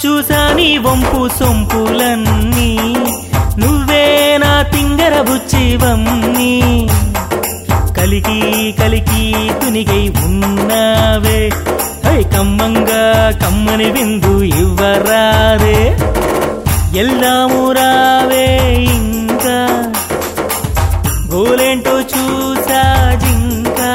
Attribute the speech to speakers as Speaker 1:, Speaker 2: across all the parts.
Speaker 1: చూసా నీ వంపు సొంపులన్నీ నువ్వే నా తింగర బుచ్చివన్నీ కలికి కలికి తునిగై ఉన్నావే హై కమ్మంగా కమ్మని విందు ఇవ్వరారే ఎల్లాము రావే ఇంకా గోలేంటో చూసా జింకా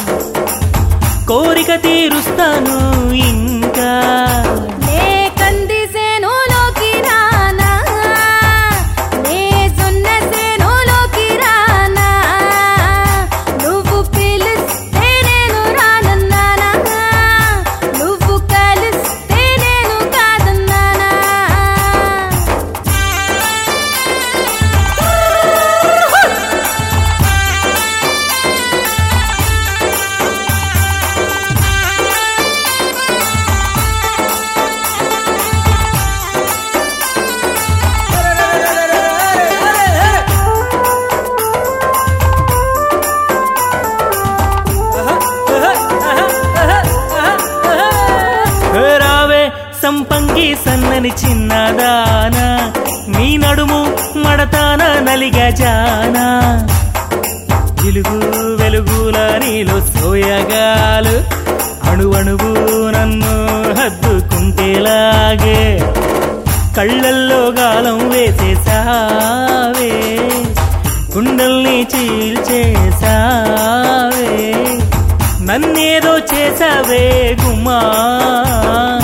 Speaker 1: కోరిక తీరుస్తాను ఇంకా
Speaker 2: నే కందిసేనులోకి రానా నే సున్న సేనులోకి రానా నువ్వు పిలిస్తే నేను రానన్నానా నువ్వు కలిస్తే నేను కాదన్నానా
Speaker 1: రావే సంపంగి సన్నని చిన్నదానా నీ నడుము మడతాన నలిగా జానా వెలుగు వెలుగుల నీలో సోయగాలు అణువణువు నన్ను హద్దుకుంటేలాగే కళ్ళల్లో గాలం వేసేసావే గుండెల్ని చీల్చేసావే నన్నేదో చేసావే గుమ్మా